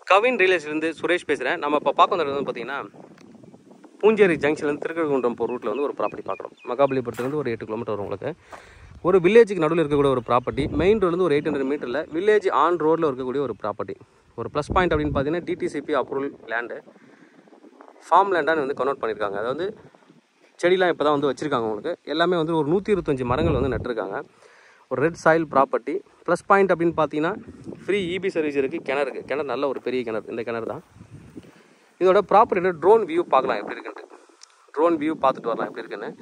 கவின் ரியலேஸ்லேருந்து சுரேஷ் பேசுகிறேன் நம்ம இப்போ பார்க்க வந்தது வந்து பார்த்தீங்கன்னா பூஞ்சேரி ஜங்ஷன்லேருந்து திருக்கழுகுன்றம் போகிற ரூட்டில் வந்து ஒரு ப்ராப்பர்ட்டி பார்க்குறோம் மகாபலிபுரத்துலேருந்து ஒரு எட்டு கிலோமீட்டர் வரும் உங்களுக்கு ஒரு வில்லேஜுக்கு நடுவில் இருக்கக்கூடிய ஒரு ப்ராப்பர்ட்டி மெயின் ரோட்லேருந்து ஒரு எயிட் ஹண்ட்ரட் மீட்டரில் வில்லேஜ் ஆன் ரோட்டில் இருக்கக்கூடிய ஒரு ப்ராப்பர்ட்டி ஒரு ப்ளஸ் பாயிண்ட் அப்படின்னு பார்த்தீங்கன்னா டிடிசிபி அப்ரூவல் லேண்டு ஃபார்ம் லேண்டான்னு வந்து கன்வெர்ட் பண்ணியிருக்காங்க அதாவது செடிலாம் இப்போ தான் வந்து வச்சுருக்காங்க உங்களுக்கு எல்லாமே வந்து ஒரு நூற்றி இருபத்தஞ்சி மரங்கள் வந்து நட்டிருக்காங்க ஒரு red soil property plus point அப்படின்னு பார்த்தீங்கன்னா ஃப்ரீ இபி சர்வீஸ் இருக்குது கிணறு இருக்குது கிணறு நல்ல ஒரு பெரிய கிணறு இந்த கிணறு தான் இதோட ப்ராப்பர்ட்டியோட ட்ரோன் வியூ பார்க்கலாம் எப்படி இருக்குன்ட்டு ட்ரோன் வியூ பார்த்துட்டு வரலாம் எப்படி இருக்குன்னு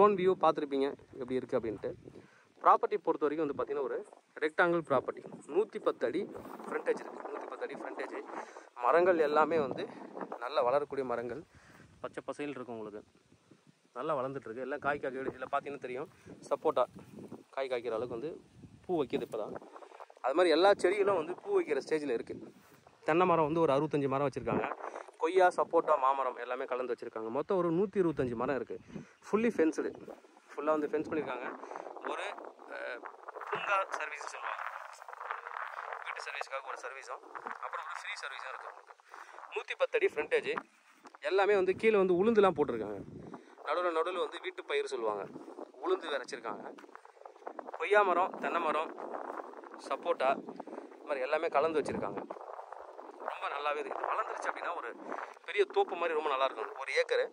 ட்ரோன் வியூ பார்த்துருப்பீங்க எப்படி இருக்குது அப்படின்ட்டு ப்ராப்பர்ட்டி பொறுத்த வரைக்கும் வந்து பார்த்திங்கன்னா ஒரு ரெக்டாங்கிள் ப்ராப்பர்ட்டி நூற்றி பத்து அடி ஃப்ரண்டேஜ் இருக்குது நூற்றி பத்து அடி ஃப்ரண்டேஜ் மரங்கள் எல்லாமே வந்து நல்லா வளரக்கூடிய மரங்கள் பச்சை பசையில் இருக்கும் உங்களுக்கு நல்லா வளர்ந்துட்டு இருக்கு எல்லாம் காய் காய்க்க இதில் பார்த்தீங்கன்னா தெரியும் சப்போட்டா காய் காய்க்கிற அளவுக்கு வந்து பூ வைக்கிது இப்போ தான் அது மாதிரி எல்லா செடிகளும் வந்து பூ வைக்கிற ஸ்டேஜில் இருக்குது தென்னை மரம் வந்து ஒரு அறுபத்தஞ்சு மரம் வச்சுருக்காங்க கொய்யா சப்போட்டா மாமரம் எல்லாமே கலந்து வச்சுருக்காங்க மொத்தம் ஒரு நூற்றி இருபத்தஞ்சி மரம் இருக்குது ஃபுல்லி ஃபென்ஸ்டு ஃபுல்லாக வந்து ஃபென்ஸ் பண்ணியிருக்காங்க ஒரு அஹ், பூங்கா சர்வீஸ் சொல்லுவாங்க வீட்டு சர்வீஸ்க்காக ஒரு சர்வீஸும் அப்புறம் ஒரு ஃப்ரீ சர்வீஸும் இருக்குது உங்களுக்கு நூற்றி பத்தடி ஃப்ரண்டேஜ் எல்லாமே வந்து கீழே வந்து உளுந்துலாம் போட்டிருக்காங்க நடுவில் நடுவில் வந்து வீட்டு பயிர் சொல்லுவாங்க உளுந்து விதைச்சிருக்காங்க கொய்யா மரம் தென்னை மரம் சப்போட்டா இது மாதிரி எல்லாமே கலந்து வச்சுருக்காங்க ரொம்ப நல்லாவே இருக்குது இது வளர்ந்துருச்சு அப்படின்னா ஒரு பெரிய தோப்பு மாதிரி ரொம்ப நல்லா இருக்கும் ஒரு ஏக்கரு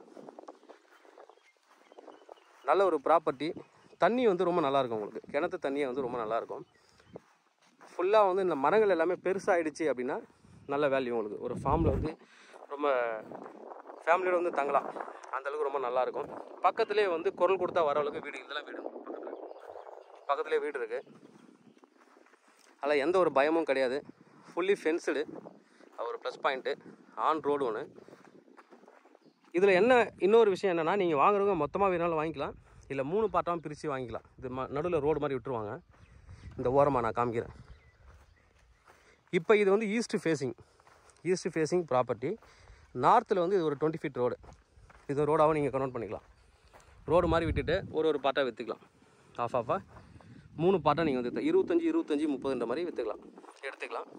நல்ல ஒரு ப்ராப்பர்ட்டி தண்ணி வந்து ரொம்ப நல்லா இருக்கும் உங்களுக்கு கிணத்து தண்ணியை வந்து ரொம்ப நல்லா இருக்கும் ஃபுல்லாக வந்து இந்த மரங்கள் எல்லாமே பெருசாகிடுச்சு அப்படின்னா நல்ல வேல்யூ உங்களுக்கு ஒரு ஃபார்மில் வந்து ரொம்ப ஃபேமிலியோட வந்து தங்கலாம் அந்த அளவுக்கு ரொம்ப நல்லா இருக்கும் பக்கத்துலேயே வந்து குரல் கொடுத்தா வர அளவுக்கு வீடு இதெல்லாம் வீடு பக்கத்தில் பக்கத்துலேயே வீடு இருக்குது அதில் எந்த ஒரு பயமும் கிடையாது ஃபுல்லி ஃபென்ஸ்டு ஒரு ப்ளஸ் பாயிண்ட்டு ஆன் ரோடு ஒன்று இதில் என்ன இன்னொரு விஷயம் என்னென்னா நீங்கள் வாங்குறவங்க மொத்தமாக வேணாலும் வாங்கிக்கலாம் இல்லை மூணு பார்ட்டாகவும் பிரித்து வாங்கிக்கலாம் இது ம நடுவில் ரோடு மாதிரி விட்டுருவாங்க இந்த ஓரமாக நான் காமிக்கிறேன் இப்போ இது வந்து east facing east facing property நார்த்தில் வந்து இது ஒரு டுவெண்ட்டி ஃபீட் ரோடு இது ரோடாகவும் நீங்கள் கன்வெர்ட் பண்ணிக்கலாம் ரோடு மாதிரி விட்டுட்டு ஒரு ஒரு பாட்டாக விற்றுக்கலாம் ஆஃப் ஆஃபாக மூணு பாட்டாக நீங்கள் வந்து வித்து- இருபத்தஞ்சி இருபத்தஞ்சி முப்பதுன்ற மாதிரி விற்றுக்கலாம் எடுத்துக்கலாம்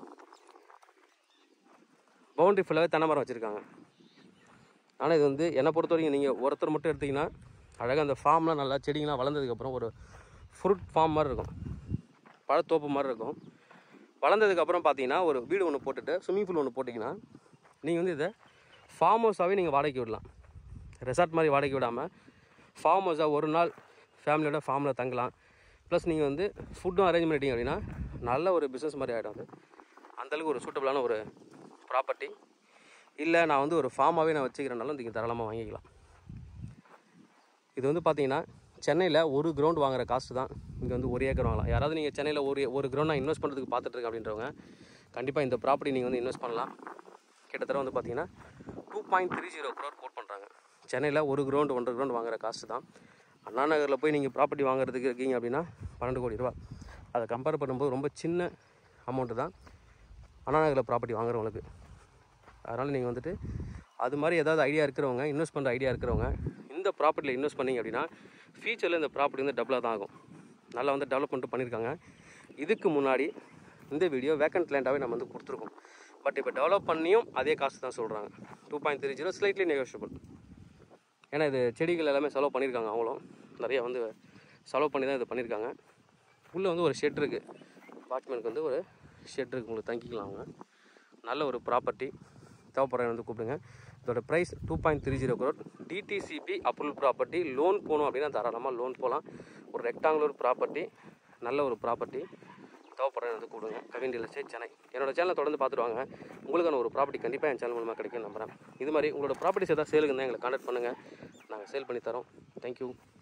பவுண்டரி ஃபுல்லாகவே தென்னை மரம் வச்சுருக்காங்க ஆனால் இது வந்து என்னை பொறுத்த வரைக்கும் நீங்கள் ஒருத்தர் மட்டும் எடுத்திங்கன்னா அழகாக அந்த ஃபார்ம்லாம் நல்லா செடிங்களாம் வளர்ந்ததுக்கப்புறம் ஒரு ஃப்ரூட் ஃபார்ம் மாதிரி இருக்கும் பழத்தோப்பு மாதிரி இருக்கும் வளர்ந்ததுக்கப்புறம் பார்த்தீங்கன்னா ஒரு வீடு ஒன்று போட்டுட்டு ஸ்விம்மிங் பூல் ஒன்று போட்டிங்கன்னா நீங்கள் வந்து இதை ஃபார்ம் ஹவுஸாகவே நீங்கள் வாடகைக்கு விடலாம் ரெசார்ட் மாதிரி வாடகைக்கு விடாமல் ஃபார்ம் ஹவுஸாக ஒரு நாள் ஃபேமிலியோட ஃபார்மில் தங்கலாம் ப்ளஸ் நீங்கள் வந்து ஃபுட்டும் அரேஞ்ச் பண்ணிட்டீங்க அப்படின்னா நல்ல ஒரு பிஸ்னஸ் மாதிரி ஆகிடும் அது அந்தளவுக்கு ஒரு சூட்டபிளான ஒரு ப்ராப்பர்ட்டி இல்லை நான் வந்து ஒரு ஃபார்மாகவே நான் வச்சுக்கிறனாலும் நீங்கள் தாராளமாக வாங்கிக்கலாம் இது வந்து பார்த்தீங்கன்னா சென்னையில் ஒரு கிரவுண்ட் வாங்குற காஸ்ட்டு தான் இங்கே வந்து ஒரு ஏக்கர் வாங்கலாம் யாராவது நீங்கள் சென்னையில் ஒரு ஒரு கிரவுண்ட் நான் இன்வெஸ்ட் பண்ணுறதுக்கு பார்த்துட்ருக்கேன் அப்படின்றவங்க கண்டிப்பாக இந்த ப்ராப்பர்ட்டி நீங்கள் வந்து இன்வெஸ்ட் பண்ணலாம் கிட்டத்தட்ட வந்து பார்த்தீங்கன்னா two point three zero crore quote பண்ணுறாங்க சென்னையில் ஒரு கிரவுண்ட் ஒன்றரை கிரவுண்ட் வாங்குற காஸ்ட்டு தான் அண்ணா நகரில் போய் நீங்கள் ப்ராப்பர்ட்டி வாங்குறதுக்கு இருக்கீங்க அப்படின்னா பன்னெண்டு கோடி ரூபா அதை கம்பேர் பண்ணும்போது ரொம்ப சின்ன அமௌண்ட்டு தான் அண்ணா நகரில் ப்ராப்பர்ட்டி வாங்குறவங்களுக்கு அதனால் நீங்கள் வந்துட்டு அது மாதிரி ஏதாவது ஐடியா இருக்கிறவங்க இன்வெஸ்ட் பண்ணுற ஐடியா இருக்கிறவங்க இந்த ப்ராப்பர்ட்டியில் இன்வெஸ்ட் பண்ணீங்க அப்படின்னா ஃபியூச்சரில் இந்த ப்ராப்பர்ட்டி வந்து டபுளாக தான் ஆகும் நல்லா வந்து டெவலப்மெண்ட் பண்ணியிருக்காங்க இதுக்கு முன்னாடி இந்த வீடியோ வேக்கண்ட் லேண்டாகவே நம்ம வந்து கொடுத்துருக்கோம் பட் இப்போ டெவலப் பண்ணியும் அதே காசு தான் சொல்கிறாங்க two point three zero slightly negotiable ஏன்னா இது செடிகள் எல்லாமே செலவு பண்ணியிருக்காங்க அவங்களும் நிறைய வந்து செலவு பண்ணி தான் இது பண்ணியிருக்காங்க உள்ளே வந்து ஒரு ஷெட் இருக்குது வாட்ச்மேனுக்கு வந்து ஒரு ஷெட் இருக்குது உங்களுக்கு தங்கிக்கலாம் அவங்க நல்ல ஒரு ப்ராப்பர்ட்டி தேவைப்படுறவங்க வந்து கூப்பிடுங்க இதோட price two point three zero crore DTCP approval property loan போகணும் அப்படின்னா தாராளமாக லோன் போகலாம் ஒரு ரெக்டாங்குலர் ப்ராப்பர்ட்டி நல்ல ஒரு ப்ராப்பர்ட்டி தேவைப்படுறவங்க வந்து கூப்பிடுங்க கவின் ரியல் எஸ்டேட் சென்னை என்னோட சேனலை தொடர்ந்து பார்த்துட்டு வாங்க உங்களுக்கான ஒரு ப்ராப்பர்ட்டி கண்டிப்பாக என் சேனல் மூலமாக கிடைக்கும் நம்புறேன் இது மாதிரி உங்களோட ப்ராப்பர்ட்டிஸ் ஏதாவது சேலுக்கு இருந்தால் எங்களை கான்டாக்ட் பண்ணுங்கள் நாங்கள் சேல் பண்ணி தரோம் தேங்க்யூ